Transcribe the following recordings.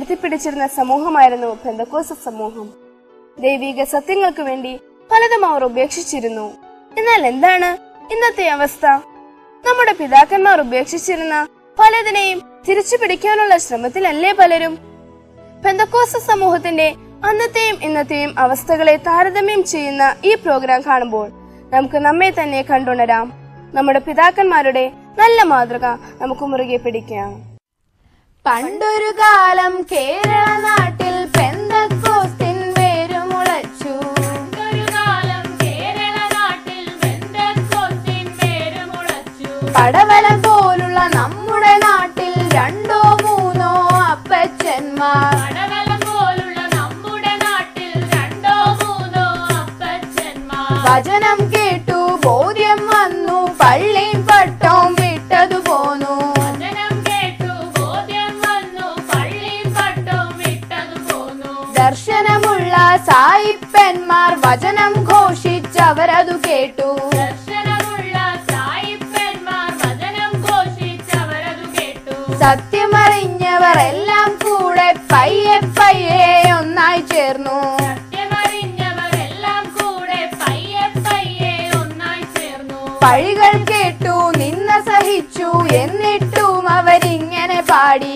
ഉയർത്തിപ്പിടിച്ചിരുന്ന സമൂഹമായിരുന്നു പെന്തക്കോസ സമൂഹം ദൈവിക സത്യങ്ങൾക്ക് വേണ്ടി പലതും അവർ ഉപേക്ഷിച്ചിരുന്നു എന്നാൽ എന്താണ് ഇന്നത്തെ അവസ്ഥ നമ്മുടെ പിതാക്കന്മാർ ഉപേക്ഷിച്ചിരുന്ന പലതിനെയും തിരിച്ചു പിടിക്കാനുള്ള ശ്രമത്തിലല്ലേ പലരും പെന്തക്കോസ സമൂഹത്തിന്റെ അന്നത്തെയും ഇന്നത്തെയും അവസ്ഥകളെ താരതമ്യം ചെയ്യുന്ന ഈ പ്രോഗ്രാം കാണുമ്പോൾ നമുക്ക് നമ്മെ തന്നെ കണ്ടുണരാം നമ്മുടെ പിതാക്കന്മാരുടെ നല്ല മാതൃക നമുക്ക് മുറുകെ പിടിക്കാം പണ്ടൊരു കാലം കേരള നാട്ടിൽ പെന്തക്കോസ്തിൻ വേരുമുളച്ചു പടവല പോലുള്ള നമ്മുടെ നാട്ടിൽ രണ്ടോ മൂന്നോ അപ്പച്ചന്മാർ വചനം കേട്ടു ബോധ്യം വന്നു പള്ളിയും പട്ടവും വിട്ടതു പോന്നു ദർശനമുള്ള സായിപ്പന്മാർ വചനം ഘോഷിച്ചവരതു കേട്ടു സത്യമറിഞ്ഞവർ എല്ലാം കൂടെ പയ്യെ പയ്യെ ഒന്നായി ചേർന്നു പഴികൾ കേട്ടു നിന്ന സഹിച്ചു എന്നിട്ടും അവരിങ്ങനെ പാടി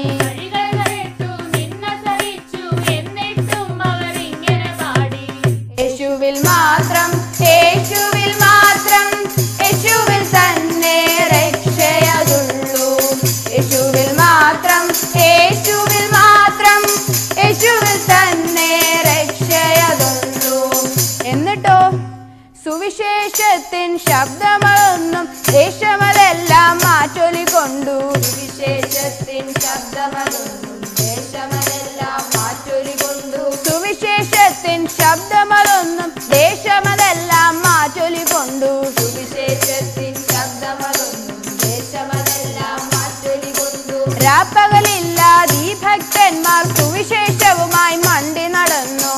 യേശുവിൽ മാത്രം യേശുവിൽ മാത്രം യേശുവിൽ തന്നെ രക്ഷയതുള്ളൂ യേശുവിൽ മാത്രം യേശുവിൽ മാത്രം യേശുവിൽ തന്നെ രക്ഷയതുള്ളൂ എന്നിട്ടോ സുവിശേഷത്തിൻ ശബ്ദമൊന്നും ദേശമതെല്ലാം മാറ്റൊലികൊണ്ടു സുവിശേഷത്തിൻ ശബ്ദമതൊന്നും ദേശമതെല്ലാം മാറ്റൊലികൊണ്ടു സുവിശേഷത്തിൻ ശബ്ദമതൊന്നും ദേശമതെല്ലാം മാറ്റൊലികൊണ്ടു സുവിശേഷത്തിൻ ശബ്ദമതൊന്നും ദേശമതെല്ലാം മാറ്റൊലികൊണ്ടു രാപ്പകലില്ലാതെ ഈ ഭക്തന്മാർ സുവിശേഷവുമായി മണ്ടി നടന്നു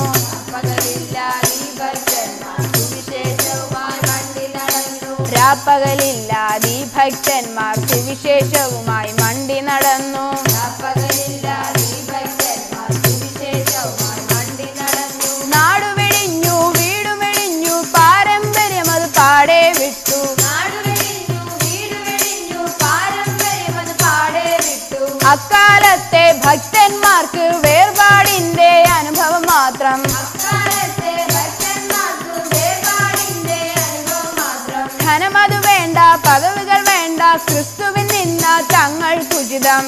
രാപ്പകലില്ലാതെ ഈ ഭക്തന്മാർ സുവിശേഷവുമായി മണ്ടി നടന്നു നാടു വെടിഞ്ഞു വീടു വെടിഞ്ഞു പാരമ്പര്യം അത് പാടെ വിട്ടു അക്കാലത്തെ ഭക്തന്മാർക്ക് വേർപാടിന്റെ അനുഭവം മാത്രം ധനമത് വേണ്ട പദവികൾ വേണ്ട ക്രിസ്തുവിൽ നിന്ന തങ്ങൾ കുചിതം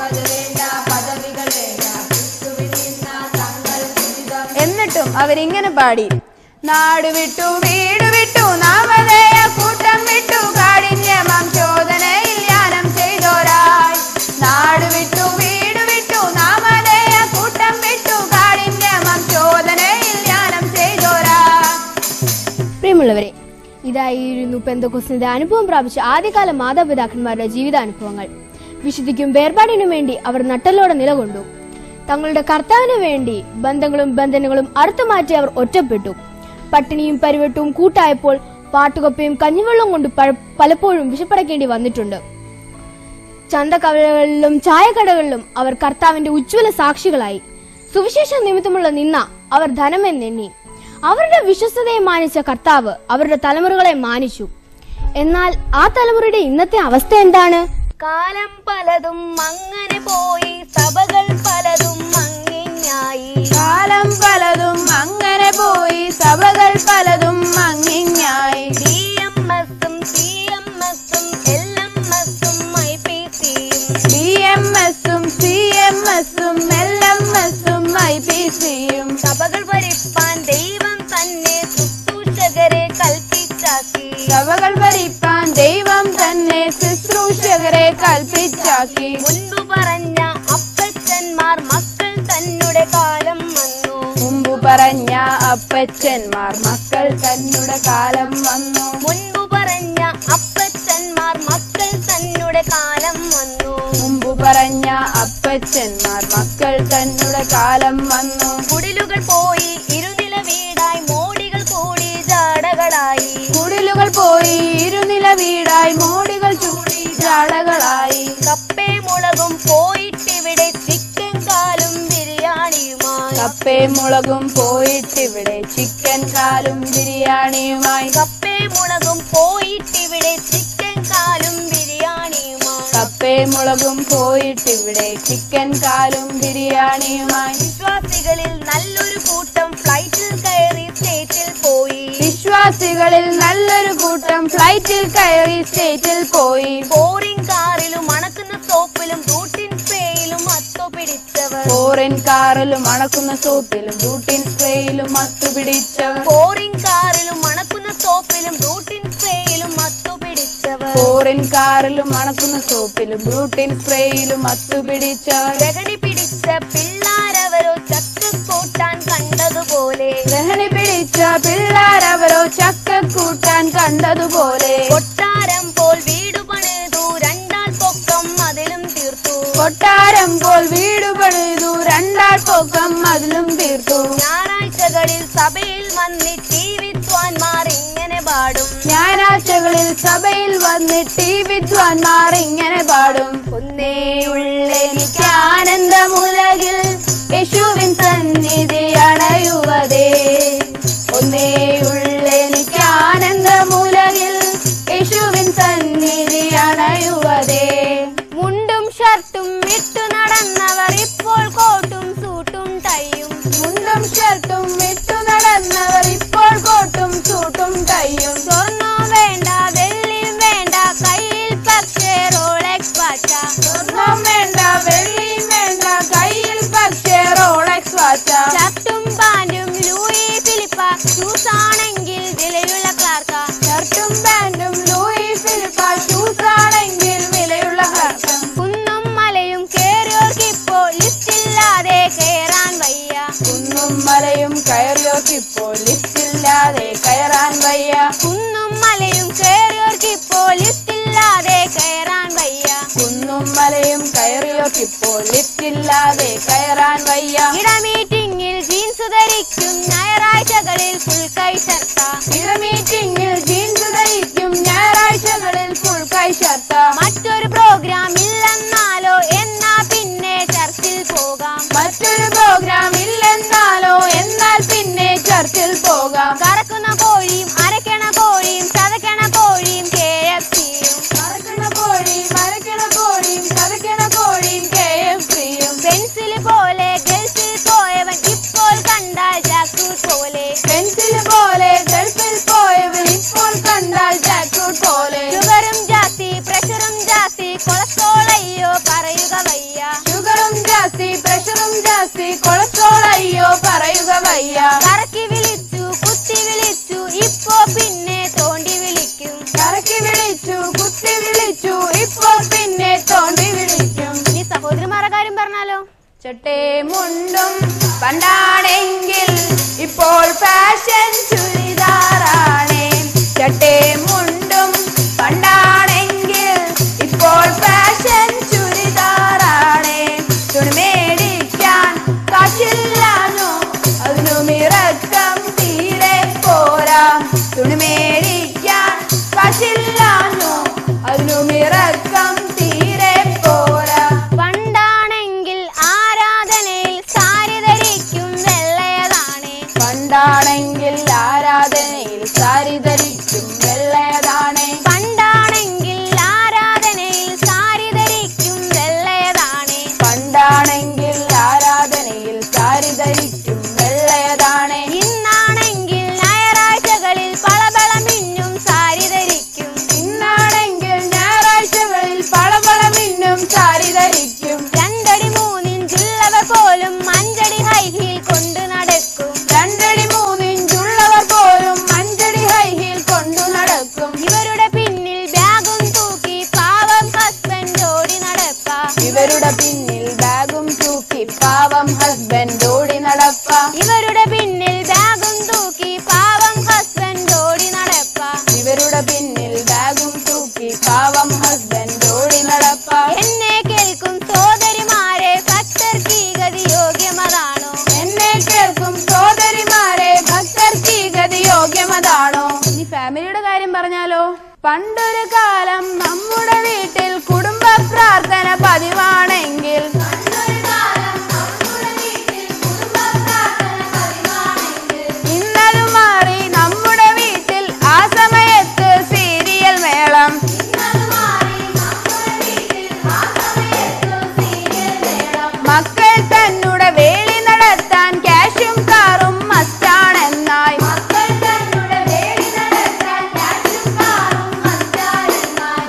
എന്നിട്ടും അവരിങ്ങനെ പാടി നാട് വിട്ടു വീട് വിട്ടു നാമധേയ കൂട്ടം വിട്ടു കാഠിന്യമം ചോദനയിൽ ധ്യാനം ചെയ്തോരായി നാട് വിട്ടു വീട് വിട്ടു നാമധേയ കൂട്ടം വിട്ടു കാഠിന്യമം ചോദനയിൽ ധ്യാനം ചെയ്തോരാ പ്രിയമുള്ളവരെ ഇതായിരുന്നു പെന്തക്കോസിന്റെ അനുഭവം പ്രാപിച്ച ആദ്യകാല മാതാപിതാക്കന്മാരുടെ ജീവിതാനുഭവങ്ങൾ വിശുദ്ധിക്കും വേർപാടിനും വേണ്ടി അവർ നട്ടലോടെ നിലകൊണ്ടു തങ്ങളുടെ കർത്താവിന് വേണ്ടി ബന്ധങ്ങളും ബന്ധനങ്ങളും അറുത്തുമാറ്റി അവർ ഒറ്റപ്പെട്ടു പട്ടിണിയും പരിവട്ടവും കൂട്ടായപ്പോൾ പാട്ടുകൊപ്പയും കഞ്ഞിവെള്ളം കൊണ്ട് പ- പലപ്പോഴും വിശപ്പടക്കേണ്ടി വന്നിട്ടുണ്ട് ചന്തക്കവലകളിലും ചായക്കടകളിലും അവർ കർത്താവിന്റെ ഉജ്ജ്വല സാക്ഷികളായി സുവിശേഷ നിമിത്തമുള്ള നിന്ന അവർ ധനമെന്നെണ്ണി അവരുടെ വിശ്വസ്തതയെ മാനിച്ച കർത്താവ് അവരുടെ തലമുറകളെ മാനിച്ചു എന്നാൽ ആ തലമുറയുടെ ഇന്നത്തെ അവസ്ഥ എന്താണ് കാലം പലതും അങ്ങനെ പോയി സഭകൾ പലതും മങ്ങിഞ്ഞായി കാലം പലതും അങ്ങനെ പോയി സഭകൾ പലതും മങ്ങിഞ്ഞായി ഡി എം എസും സി എം എസും എൽ എം എസും ഐ പി സിയും ബി എം എസും സി എം എസും എൽ എം എസും ഐ പി സിയും സഭകൾ ഭരിപ്പാൻ ദൈവം തന്നെ ശുശ്രൂഷകരെ കൽപ്പിച്ചാക്കി സഭകൾ ഭരിപ്പാൻ ദൈവം തന്നെ ശുശ്രൂഷകരെ കൽപ്പിച്ചാക്കി മുൻപ് പറഞ്ഞ അപ്പച്ചന്മാർ മക്കൾ തന്നെ കാലം വന്നു മുമ്പ് പറഞ്ഞ അപ്പച്ചന്മാർ മക്കൾ തന്നെ കാലം വന്നു മുൻപ് പറഞ്ഞ അപ്പച്ചന്മാർ മക്കൾ തന്നെ കാലം വന്നു മുമ്പ് പറഞ്ഞ അപ്പച്ചന്മാർ മക്കൾ തന്നെ കാലം വന്നു കുടിലുകൾ പോയി ഇരുനില വീടായി മോടികൾ കൂടി ജാടകളായി കുടിലുകൾ പോയി ഇരുനില വീടായി മോടികൾ ചൂടി ജാടകളായി കപ്പേ മുളകും പോയിട്ടിവിടെ ചിക്കൻ കാലും ബിരിയാണി കപ്പേ മുളകും പോയിട്ടിവിടെ ചിക്കൻ കാലും ബിരിയാണിയുമായി കപ്പേ മുളകും പോയിട്ടിവിടെ ചിക്കൻ കാലും ബിരിയാണിയുമായി കപ്പേ മുളകും പോയിട്ടിവിടെ ചിക്കൻ കാലും ബിരിയാണിയുമായി വിശ്വാസികളിൽ നല്ലൊരു കൂട്ടം ഫ്ലൈറ്റിൽ കയറി സ്റ്റേറ്റിൽ പോയി വിശ്വാസികളിൽ നല്ലൊരു കൂട്ടം ഫ്ലൈറ്റിൽ കയറി സ്റ്റേറ്റിൽ പോയി ഫോറിൻ കാറിലും മണക്കുന്ന സോപ്പിലും ബ്യൂട്ടിൻ സ്പ്രേയിലും അത്തു പിടിച്ചവർ ഫോറിൻ കാറിലും മണക്കുന്ന സോപ്പിലും ഡൂട്ടിൻ സ്പ്രേയിലും മത്തു പിടിച്ചവർ ഫോറിൻ കാറിലും മണക്കുന്ന സോപ്പിലും ബ്യൂട്ടിൻ സ്പ്രേയിലും അത്തു പിടിച്ചവർ ഫോറിൻ കാറിലും മണക്കുന്ന സോപ്പിലും ബ്യൂട്ടിൻ സ്പ്രേയിലും മത്തു പിടിച്ചവർ ഗ്രഹണി പിടിച്ച പിള്ളാരവരോ ചക്ക കൂട്ടാൻ കണ്ടതുപോലെ ഗ്രഹണി പിടിച്ച പിള്ളാരവരോ ചക്ക കൂട്ടാൻ കണ്ടതുപോലെ കൊട്ടാരം പോൽ വീടു പണിതു രണ്ടാൾ പൊക്കം അതിലും തീർത്തു കൊട്ടാരം പോൽ വീട് പണിതു രണ്ടാൾ പൊക്കം അതിലും തീർത്തു ഞായറാഴ്ചകളിൽ സഭയിൽ വന്നിട്ട് വിദ്വാൻമാർ ഇങ്ങനെ പാടും ഞായറാഴ്ചകളിൽ സഭയിൽ വന്നിട്ട് ഈ വിദ്വാൻമാർ ഇങ്ങനെ പാടും ഒന്നേ ഉള്ളെനിക്ക് ആനന്ദമുലകിൽ യേശുവിൻ സന്നിധി അണയുവതേ ഒന്നേ ഉള്ളെനിക്ക് ആനന്ദമുലകിൽ യേശുവിൻ സന്നിധി അണയുവതേ മുണ്ടും ഷർട്ടും ഇട്ടു നടന്നവർ ഇപ്പോൾ കോട്ടും സൂട്ടും ടൈയും മുണ്ടും ഷർട്ടും ഇട്ടു നടന്നവർ ഇപ്പോൾ കോട്ടും സൂട്ടും കയ്യും സ്വർണം വേണ്ട വെള്ളിയും വേണ്ട കയ്യിൽ പക്ഷേ റോളക്സ് വാച്ച സ്വർണം വേണ്ട വെള്ളിയും വേണ്ട കയ്യിൽ പക്ഷേ റോളക്സ് വാച്ച ഷർട്ടും പാന്റും ലൂയി ഫിലിപ്പ ഷൂസ് ആണെങ്കിൽ വിലയുള്ള ക്ലാർക്ക ഷർട്ടും പാന്റും ലൂയി ഫിലിപ്പ ഷൂസ് ആണെങ്കിൽ വിലയുള്ള ഹർഷം കുന്നും മലയും കേറിയോർക്കിപ്പോൾ ലിസ്റ്റില്ലാതെ കയറാൻ വയ്യ കുന്നും മലയും കയറിയോർക്കിപ്പോൾ ലിസ്റ്റില്ലാതെ കയറാൻ വയ്യ കുന്നും മലയും കേറിയോർക്കിപ്പോൾ ലിസ്റ്റില്ലാതെ കയറാൻ വയ്യ കുന്നും മലയും കയറിയോർക്കിപ്പോൾ ലിഫ്റ്റില്ലാതെ കയറാൻ വയ്യ ഇട മീറ്റിംഗിൽ ജീൻസ് ധരിക്കും ഞായറാഴ്ചകളിൽ ഫുൾ കൈ ഷർട്ട ഇട മീറ്റിംഗിൽ ജീൻസ് ധരിക്കും ഞായറാഴ്ചകളിൽ ഫുൾ കൈ ഷർട്ട മറ്റൊരു പ്രോഗ്രാം ഇല്ലെന്നാലോ എന്നാ പിന്നെ ചർച്ചിൽ പോകാം മറ്റൊരു പ്രോഗ്രാം ഇല്ലെന്നാലോ എന്നാൽ പിന്നെ ചർച്ചിൽ പോകാം കറക്കുന്ന കോഴിയും അരക്കണ കോഴിയും ചതക്കണ കോഴിയും കെ എഫ് സിയും മറക്കണ കോഴിയും മരക്കണ കോഴിയും ചതക്കണ കോഴിയും കെ എഫ് സിയും പെൻസിൽ പോലെ ഗൾഫിൽ പോയവൻ ഇപ്പോൾ കണ്ടാൽ ജാക്കൂട്ട് പോലെ പെൻസിൽ പോലെ ഗൾഫിൽ പോയവൻ ഇപ്പോൾ കണ്ടാൽ ജാക്കൂട്ട് പോലെ ഷുഗറും ജാസ്തി പ്രഷറും ജാസ്തി കൊളസ്ട്രോൾ അയ്യോ പറയുക വയ്യ ഷുഗറും ജാസ്തി പ്രഷറും ജാസ്തി കൊളസ്ട്രോൾ അയ്യോ പറയുക വയ്യ കറക്കി വിളിച്ചു കുത്തി വിളിച്ചു ഇപ്പോ പിന്നെ തോണ്ടി വിളിക്കും കറക്കി വിളിച്ചു കുത്തി വിളിച്ചു ഇപ്പോൾ പിന്നെ തോണ്ടി വിളിക്കും ഇനി സഹോദരിമാരുടെ കാര്യം പറഞ്ഞാലോ ചട്ടേ മുണ്ടും പണ്ടാണെങ്കിൽ ഇപ്പോൾ ഫാഷൻ ചുരിദാറാണേ ചട്ടേ മുണ്ടും പണ്ടാണെങ്കിൽ ഇപ്പോൾ ഫാഷൻ ചുരിദാറാണേ തുണി മേടിക്കാൻ കാശില്ലാഞ്ഞു അതിനും ഇറക്കം തീരെ പോരാ തുണി മേടിക്കാൻ കാശില്ലാഞ്ഞു അതിനും ഇറക്കം തീരെ പോരാ പണ്ടാണെങ്കിൽ ആരാധനയിൽ സാരി ധരിക്കും വെള്ളയതാണേ പണ്ടാണെങ്കിൽ ആരാധനയിൽ സാരി ധരിക്കും വെള്ളയതാണേ പണ്ടാണെങ്കിൽ ആരാധനയിൽ സാരി ധരിക്കും വെള്ളയതാണേ പണ്ടാണെങ്കിൽ ആരാധനയിൽ സാരി ധരിക്കും വെള്ളയതാണേ ഇന്നാണെങ്കിൽ ഞായറാഴ്ചകളിൽ പളപള മിന്നും സാരി ധരിക്കും ഇന്നാണെങ്കിൽ ഞായറാഴ്ചകളിൽ പളപള മിന്നും സാരി ധരിക്കും രണ്ടടി മൂന്നിഞ്ചുള്ളവർ പോലും അഞ്ചടി ഹൈ ഹീൽ കൊണ്ട് നടക്കും രണ്ടടി മൂന്നിഞ്ചുള്ളവർ പോലും അഞ്ചടി ഹൈ ഹീൽ കൊണ്ടു നടക്കും ഇവരുടെ പിന്നിൽ ബാഗും തൂക്കി പാവം ഹസ്ബൻഡ് ഓടി നടപ്പ ഇവരുടെ പിന്നിൽ ബാഗും തൂക്കി പാവം ഹസ്ബൻഡ് ഓടി നടപ്പ ഇവരുടെ പിന്നിൽ ബാഗും തൂക്കി പാവം ഹസ്ബൻഡ് ഓടി നടപ്പ ഇവരുടെ പിന്നിൽ ബാഗും തൂക്കി പാവം ഹസ്ബൻഡ് ഓടി നടപ്പ എന്നെ കേൾക്കും സോദരിമാരെ ഭക്തർക്ക് ഈ ഗതി യോഗ്യമതാണോ എന്നെ കേൾക്കും സോദരിമാരെ ഭക്തർക്ക് ഈ ഗതി യോഗ്യമതാണോ ഇനി ഫാമിലിയുടെ കാര്യം പറഞ്ഞാലോ പണ്ടൊരു കാലം നമ്മുടെ വീട്ടിൽ കുടുംബ പ്രാർത്ഥന പതിവാണെങ്കിൽ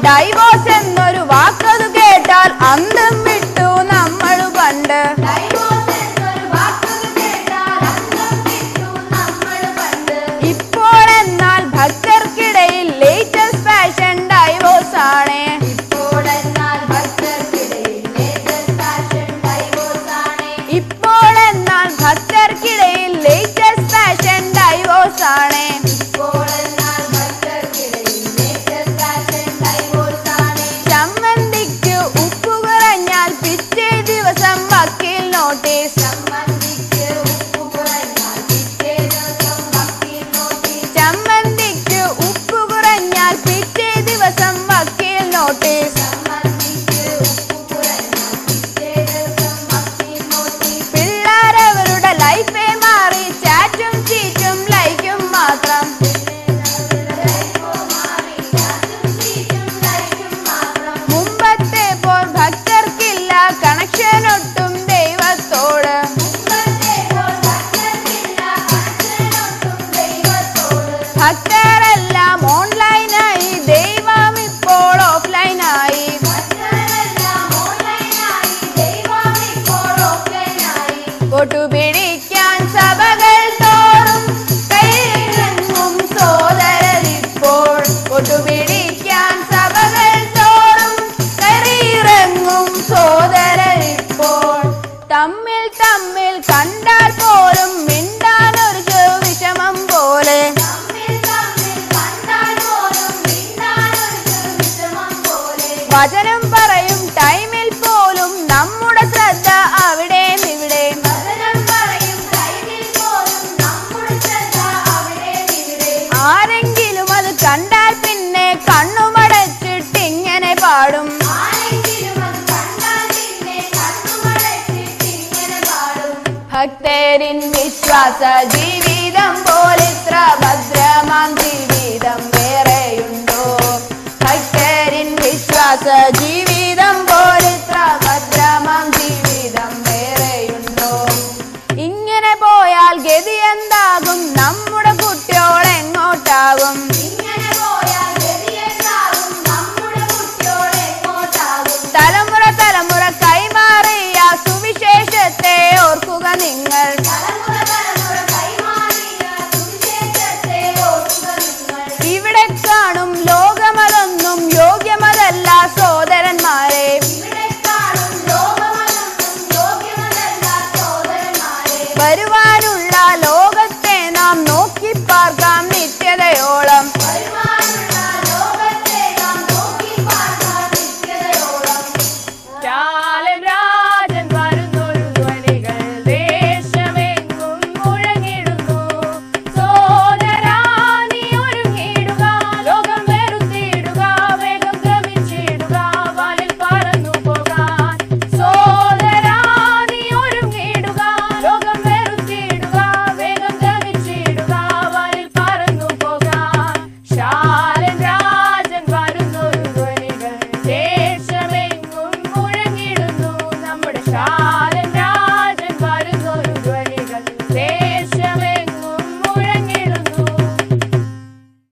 ഡൈവോഴ്സ് എന്നൊരു വാക്കത് കേട്ടാൽ അന്തം വിട്ടു നമ്മൾ പണ്ട് ഇപ്പോൾ എന്നാൽ ഭക്തർക്കിടയിൽ ലേറ്റസ്റ്റ് ഫാഷൻ ഡൈവോഴ്സ് ആണ് ഇപ്പോൾ എന്നാൽ ഭക്തർക്കിടയിൽ ലേറ്റസ്റ്റ് ഫാഷൻ ഡൈവോഴ്സ് ആണ് ചമ്മന്തിക്ക് ഉപ്പ് കുറഞ്ഞാൽ പിറ്റേ ദിവസം വക്കീൽ നോട്ടീസ് ചമ്മന്തിക്ക് ഉപ്പ് കുറഞ്ഞാൽ പിറ്റേ ദിവസം വക്കീൽ നോട്ടീസ് പിള്ളേരവരുടെ ലൈഫേ മാറി ചാറ്റും ചീറ്റും ലൈക്കും മാത്രം മുമ്പത്തെ പോൽ ഭക്തർക്കില്ല കണക്ഷൻ ഒട്ടും ദൈവത്തോട് ഭക്തരെല്ലാം ഓൺലൈനായി ദൈവം ഇപ്പോൾ ഓഫ്ലൈനായി കൊട്ടുപിടിക്കാൻ സഭകൾ തോറും കൈയിറങ്ങും സോദരരിപ്പോൾ കൊട്ടുപിടിക്കാൻ സഭകൾ തോറും കയറിയിറങ്ങും സോദരരിപ്പോൾ തമ്മിൽ തമ്മിൽ കണ്ടാൽ പോലും മിണ്ടാൻ ഒരു വിഷമം പോലെ വചനം പറയും ടൈമിൽ പോലും നമ്മുടെ ശ്രദ്ധ അവിടെ ഇവിടെ ആരെങ്കിലും അത് കണ്ടാൽ പിന്നെ കണ്ണുമടച്ചിട്ട് ഇങ്ങനെ പാടും ഭക്തരിൻ വിശ്വാസ ജീവിതം പോലിത്ര ഭദ്രമാം ജീവിതം വേറെയുണ്ടോ ഭക്തരിൻ വിശ്വാസ ജീവിതം